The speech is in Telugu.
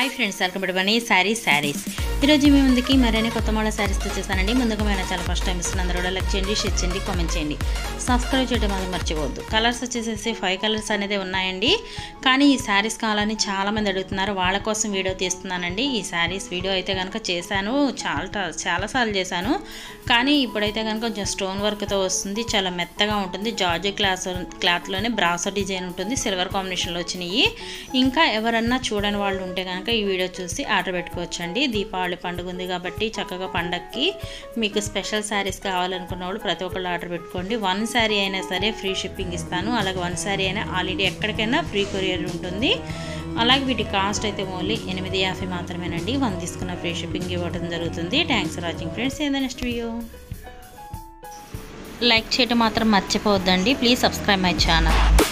hi friends welcome to Bunny saris saris ఈరోజు మీ ముందుకి మరిన్ని కొత్త మోడల్ శారీస్ తెచ్చేసానండి ముందుగా మేము చాలా ఫస్ట్ టైం ఇస్తున్న అందరూ కూడా లైక్ చేయండి షేర్ చేయండి కామెంట్ చేయండి సబ్స్క్రైబ్ చేయడం మాత్రం మర్చిపోవద్దు కలర్స్ వచ్చేసేసి ఫైవ్ కలర్స్ అనేది ఉన్నాయండి కానీ ఈ శారీస్ కావాలని చాలామంది అడుగుతున్నారు వాళ్ళ కోసం వీడియో తీస్తున్నానండి ఈ శారీస్ వీడియో అయితే కనుక చేశాను చాలా చాలాసార్లు చేశాను కానీ ఇప్పుడైతే కనుక కొంచెం స్టోన్ వర్క్తో వస్తుంది చాలా మెత్తగా ఉంటుంది జార్జీ క్లాస్ క్లాత్లోనే బ్రాసో డిజైన్ ఉంటుంది సిల్వర్ కాంబినేషన్లో వచ్చినాయి ఇంకా ఎవరన్నా చూడని వాళ్ళు ఉంటే కనుక ఈ వీడియో చూసి ఆర్డర్ పెట్టుకోవచ్చండి దీపావళి పండుగ ఉంది కాబట్టి చక్కగా పండగకి మీకు స్పెషల్ శారీస్ కావాలనుకున్న వాళ్ళు ప్రతి ఒక్కళ్ళు ఆర్డర్ పెట్టుకోండి వన్ శారీ అయినా సరే ఫ్రీ షిప్పింగ్ ఇస్తాను అలాగే వన్ శారీ అయినా ఆల్రెడీ ఎక్కడికైనా ఫ్రీ కొరియర్ ఉంటుంది అలాగే వీటి కాస్ట్ అయితే ఓన్లీ ఎనిమిది యాభై మాత్రమేనండి వన్ తీసుకున్న ఫ్రీ షిప్పింగ్ ఇవ్వడం జరుగుతుంది థ్యాంక్స్ ఫర్ వాచింగ్ ఫ్రెండ్స్ ఏందా నెక్స్ట్ వీడియో లైక్ చేయడం మాత్రం మర్చిపోవద్దండి ప్లీజ్ సబ్స్క్రైబ్ మై ఛానల్